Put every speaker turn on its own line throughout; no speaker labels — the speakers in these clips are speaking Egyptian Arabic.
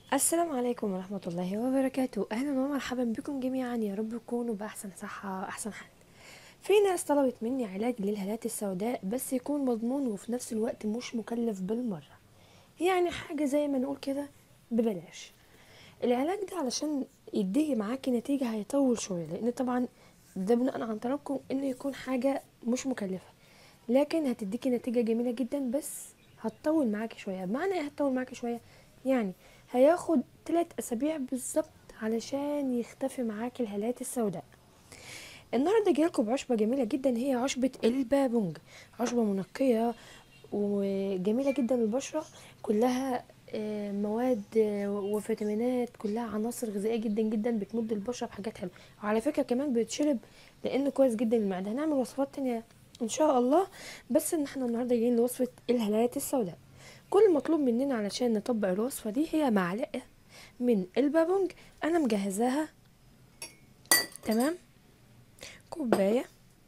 السلام عليكم ورحمة الله وبركاته أهلا ومرحبا بكم جميعا يا رب تكونوا بأحسن صحة وأحسن حال في ناس طلبت مني علاج للهالات السوداء بس يكون مضمون وفي نفس الوقت مش مكلف بالمرة يعني حاجة زي ما نقول كده ببلاش العلاج ده علشان يديه معاكي نتيجة هيطول شوية لأن طبعا ده بناء عن طلبكم إنه يكون حاجة مش مكلفة لكن هتديكي نتيجة جميلة جدا بس هتطول معاكي شوية بمعنى ايه هتطول معاكي شوية يعني هياخد تلات أسابيع بالظبط علشان يختفي معاكي الهالات السوداء النهارده جايلكم بعشبة جميلة جدا هي عشبة البابونج عشبة منقية وجميلة جدا للبشرة كلها آه، مواد آه، وفيتامينات كلها عناصر غذائية جدا جدا بتمد البشرة بحاجات حلوة وعلى فكرة كمان بيتشرب لأنه كويس جدا للمعدة هنعمل وصفات تانية إن شاء الله بس إن احنا النهارده جايين لوصفة الهالات السوداء كل المطلوب مننا علشان نطبق الوصفة دي هي معلقة من البابونج أنا مجهزاها تمام كوباية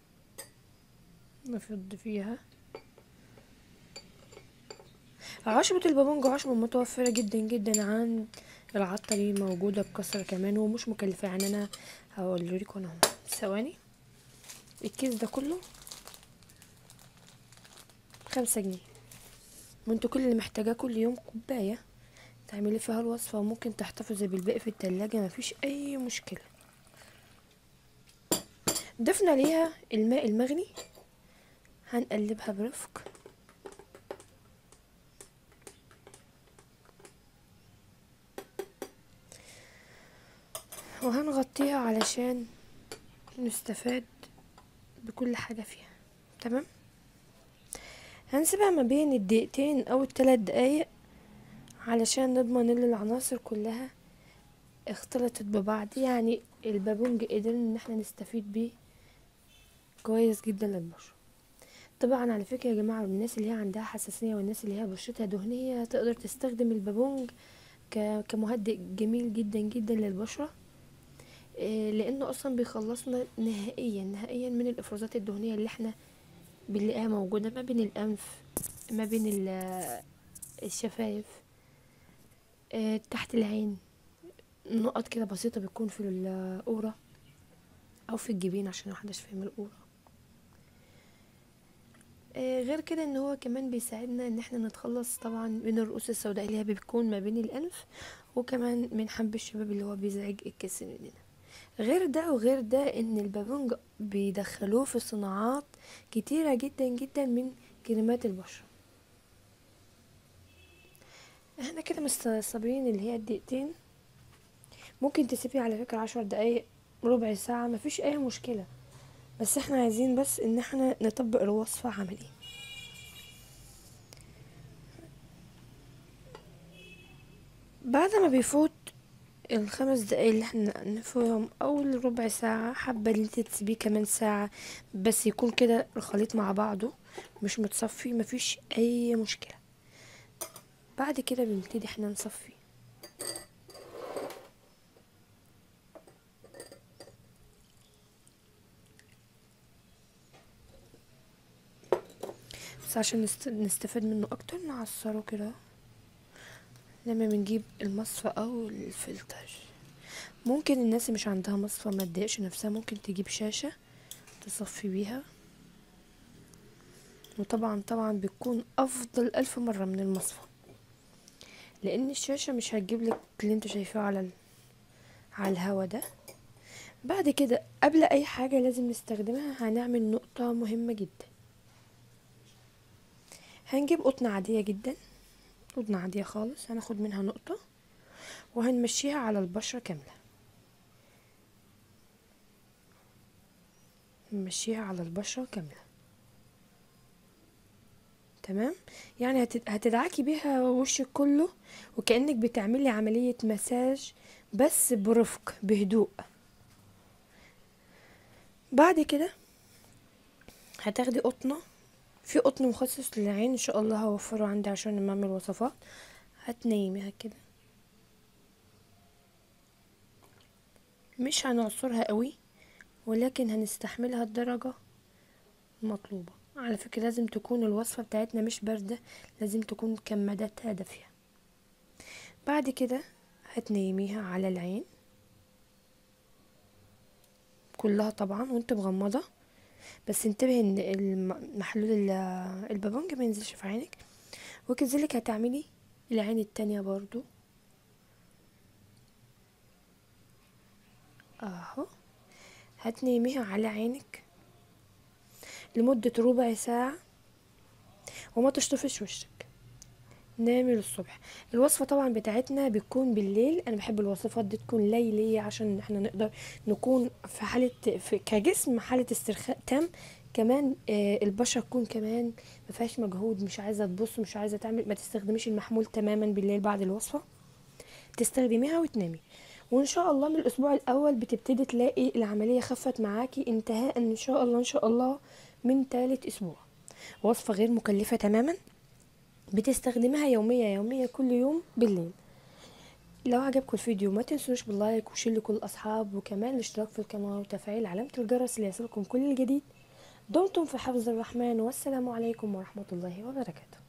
نفض فيها عشبة البابونج عشبة متوفرة جدا جدا عند العطارين موجودة بكثرة كمان ومش مكلفة يعني أنا هوريكم أنا اهو ثواني الكيس ده كله خمسة جنيه وانتوا كل اللي محتاجاه كل يوم كوباية تعملي فيها الوصفة وممكن تحتفظي بالباقي في التلاجة مفيش أي مشكلة ضفنا ليها الماء المغلي هنقلبها برفق وهنغطيها علشان نستفاد بكل حاجة فيها تمام هنسيبها ما بين الدقيقتين او الثلاث دقايق علشان نضمن ان العناصر كلها اختلطت ببعض يعني البابونج قدرنا ان احنا نستفيد بيه كويس جدا للبشرة طبعا على فكرة يا جماعة الناس اللي هي عندها حساسية والناس اللي هي بشرتها دهنية تقدر تستخدم البابونج ك- كمهدئ جميل جدا جدا للبشرة إيه، لانه اصلا بيخلصنا نهائيا نهائيا من الافرازات الدهنية اللي احنا بنلاقيها موجودة ما بين الأنف ما بين ال- الشفايف آه، تحت العين نقط كده بسيطة بتكون في القورة أو في الجبين عشان محدش فاهم القورة آه، غير كده ان هو كمان بيساعدنا ان احنا نتخلص طبعا من الرؤوس السوداء اللي هي بتكون ما بين الانف وكمان من حب الشباب اللي هو بيزعج الكسر مننا غير ده وغير ده ان البابونج بيدخلوه في صناعات كتيرة جدا جدا من كريمات البشرة احنا كده مستصابين اللي هي الدقيقتين ممكن تسيبيه على فكرة عشر دقايق ربع ساعة مفيش اي مشكلة بس احنا عايزين بس ان احنا نطبق الوصفة عملي بعد ما بيفوت الخمس دقايق اللي احنا نفوهم او الربع ساعة حابة ان انت تسيبيه كمان ساعة بس يكون كده الخليط مع بعضه مش متصفي مفيش اي مشكلة بعد كده بنبتدي احنا نصفي بس عشان نست- نستفاد منه اكتر نعصره كده لما بنجيب المصفى او الفلتر ممكن الناس اللي مش عندها مصفى ما تضايقش نفسها ممكن تجيب شاشة تصفي بيها وطبعا طبعا بتكون افضل الف مرة من المصفى لان الشاشة مش هتجيب لك اللي انت شايفاه على ال... على الهوا ده بعد كده قبل اي حاجة لازم نستخدمها هنعمل نقطة مهمة جدا هنجيب قطنة عادية جدا قطنة عادية خالص هناخد منها نقطة وهنمشيها على البشرة كاملة نمشيها على البشرة كاملة تمام يعني هت- هتدعكي بيها وشك كله وكأنك بتعملي عملية مساج بس برفق بهدوء بعد كده هتاخدي قطنة في قطن مخصص للعين ان شاء الله هوفره عندي عشان لما اعمل وصفات هتنيميها كده مش هنعصرها قوي ولكن هنستحملها الدرجة المطلوبة على فكرة لازم تكون الوصفة بتاعتنا مش باردة لازم تكون كماداتها دافية بعد كده هتنيميها على العين كلها طبعا وانت مغمضة بس انتبهي ان الم- محلول ال- البابونج ما ينزلش في عينك وكذلك هتعملي العين التانية برضو اهو هتنيميها على عينك لمدة ربع ساعة وما تشطفش وشك نامي للصبح الوصفة طبعا بتاعتنا بتكون بالليل انا بحب الوصفات دي تكون ليلية عشان احنا نقدر نكون في حالة في كجسم حالة استرخاء تام كمان آه البشرة تكون كمان ما فيهاش مجهود مش عايزة تبص مش عايزة تعمل ما تستخدميش المحمول تماما بالليل بعد الوصفة تستخدميها وتنامي وان شاء الله من الاسبوع الاول بتبتدي تلاقي العملية خفت معاكي انتهاء ان شاء الله ان شاء الله من ثالث اسبوع وصفة غير مكلفة تماما بتستخدمها يومية يومية كل يوم بالليل لو عجبكم الفيديو ما تنسوش باللايك وشير لكل الاصحاب وكمان الاشتراك في القناة وتفعيل علامة الجرس ليصلكم كل الجديد دمتم في حفظ الرحمن والسلام عليكم ورحمة الله وبركاته